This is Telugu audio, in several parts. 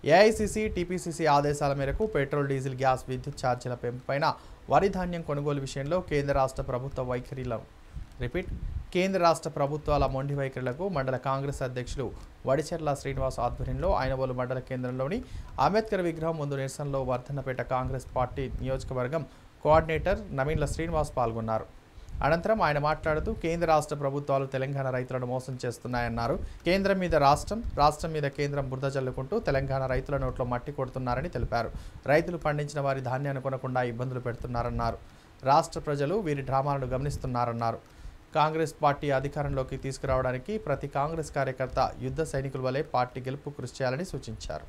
ఏఐసిసి టీపీసీసీ ఆదేశాల మేరకు పెట్రోల్ డీజిల్ గ్యాస్ విద్యుత్ ఛార్జీల పెంపుపైన వరి ధాన్యం కొనుగోలు విషయంలో కేంద్ర రాష్ట్ర ప్రభుత్వ వైఖరిలను రిపీట్ కేంద్ర రాష్ట్ర ప్రభుత్వాల మొండి వైఖరులకు మండల కాంగ్రెస్ అధ్యక్షులు వడిచెర్ల శ్రీనివాస్ ఆధ్వర్యంలో ఆయనవోలు మండల కేంద్రంలోని అంబేద్కర్ విగ్రహం ముందు నిరసనలో వర్ధన్నపేట కాంగ్రెస్ పార్టీ నియోజకవర్గం కోఆర్డినేటర్ నవీన్ల శ్రీనివాస్ పాల్గొన్నారు అనంతరం ఆయన మాట్లాడుతూ కేంద్ర రాష్ట్ర ప్రభుత్వాలు తెలంగాణ రైతులను మోసం చేస్తున్నాయన్నారు కేంద్రం మీద రాష్ట్రం రాష్ట్రం మీద కేంద్రం బురద జల్లుకుంటూ తెలంగాణ రైతుల నోట్లో మట్టి కొడుతున్నారని తెలిపారు రైతులు పండించిన వారి ధాన్యాన్ని కొనకుండా ఇబ్బందులు పెడుతున్నారన్నారు రాష్ట్ర ప్రజలు వీరి డ్రామాలను గమనిస్తున్నారన్నారు కాంగ్రెస్ పార్టీ అధికారంలోకి తీసుకురావడానికి ప్రతి కాంగ్రెస్ కార్యకర్త యుద్ధ సైనికుల వలె పార్టీ గెలుపు కృషి చేయాలని సూచించారు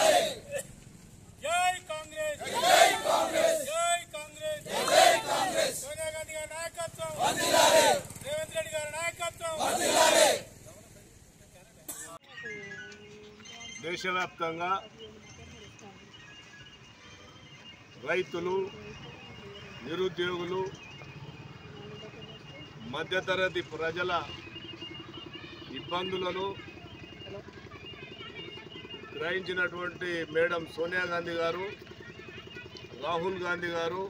జై కాంగ్రెస్ జై కాంగ్రెస్ జై కాంగ్రెస్ జై కాంగ్రెస్ సోనియా గాంధీ గారి నాయకత్వం వర్ధిల్లాలి రేవంత్ రెడ్డి గారి నాయకత్వం వర్ధిల్లాలి దేశవ్యాప్తంగా రైతులు నిరుద్యోగులు మధ్యతరగతి ప్రజల ఇబ్బందులను గ్రహించినటువంటి మేడం సోనియా గాంధీ గారు రాహుల్ గాంధీ గారు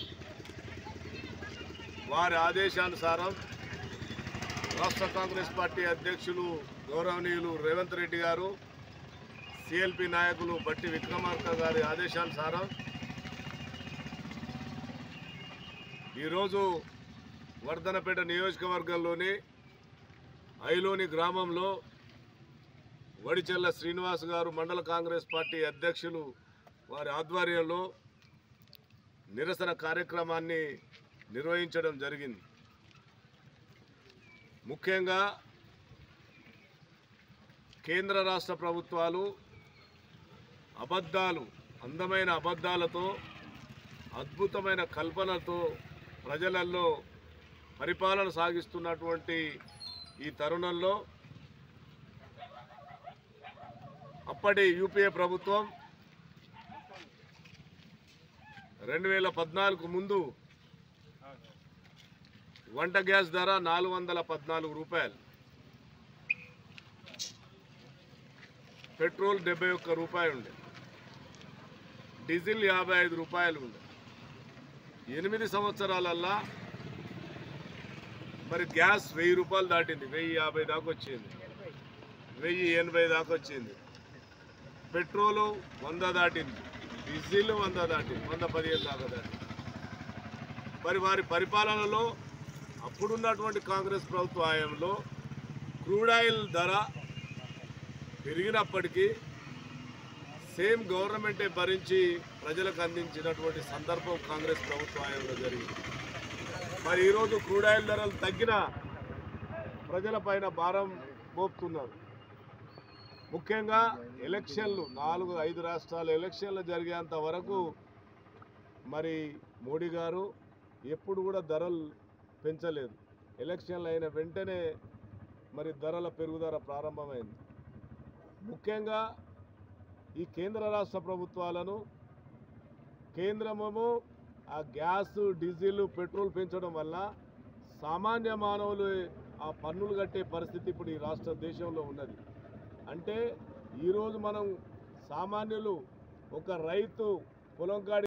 వారి ఆదేశానుసారం రాష్ట్ర కాంగ్రెస్ పార్టీ అధ్యక్షులు గౌరవనీయులు రేవంత్ రెడ్డి గారు సిఎల్పి నాయకులు బట్టి విక్రమార్క గారి ఆదేశానుసారం ఈరోజు వర్ధనపేట నియోజకవర్గంలోని ఐలోని గ్రామంలో వడిచెల్ల శ్రీనివాస్ గారు మండల కాంగ్రెస్ పార్టీ అధ్యక్షులు వారి ఆధ్వర్యంలో నిరసన కార్యక్రమాన్ని నిర్వహించడం జరిగింది ముఖ్యంగా కేంద్ర రాష్ట్ర ప్రభుత్వాలు అబద్ధాలు అందమైన అబద్ధాలతో అద్భుతమైన కల్పనలతో ప్రజలలో పరిపాలన సాగిస్తున్నటువంటి ఈ తరుణంలో అప్పటి యూపీఏ ప్రభుత్వం రెండు వేల పద్నాలుగు ముందు వంట గ్యాస్ ధర నాలుగు వందల పద్నాలుగు రూపాయలు పెట్రోల్ డెబ్బై ఒక్క రూపాయలు ఉండే డీజిల్ యాభై ఐదు రూపాయలు ఉండే ఎనిమిది సంవత్సరాలల్లా మరి గ్యాస్ వెయ్యి రూపాయలు దాటింది వెయ్యి యాభై దాకా వచ్చింది వెయ్యి ఎనభై దాకా వచ్చింది పెట్రోలు వంద దాటింది డీజిల్ వంద దాటింది వంద పదిహేను దాకా దాటింది మరి వారి పరిపాలనలో అప్పుడున్నటువంటి కాంగ్రెస్ ప్రభుత్వ హయాంలో క్రూడ్ ఆయిల్ ధర పెరిగినప్పటికీ సేమ్ గవర్నమెంటే భరించి ప్రజలకు అందించినటువంటి సందర్భం కాంగ్రెస్ ప్రభుత్వ హయాంలో జరిగింది మరి ఈరోజు క్రూడ్ ఆయిల్ ధరలు తగ్గిన ప్రజలపైన భారం మోపుతున్నారు ముఖ్యంగా ఎలక్షన్లు నాలుగు ఐదు రాష్ట్రాల ఎలక్షన్లు జరిగేంత వరకు మరి మోడీ గారు ఎప్పుడు కూడా ధరలు పెంచలేదు ఎలక్షన్లు అయిన వెంటనే మరి ధరల పెరుగుదల ప్రారంభమైంది ముఖ్యంగా ఈ కేంద్ర రాష్ట్ర ప్రభుత్వాలను కేంద్రమేమో ఆ గ్యాస్ డీజిల్ పెట్రోల్ పెంచడం వల్ల సామాన్య మానవులు ఆ పన్నులు కట్టే పరిస్థితి ఇప్పుడు ఈ రాష్ట్ర దేశంలో ఉన్నది అంటే ఈరోజు మనం సామాన్యులు ఒక రైతు పొలం కాడి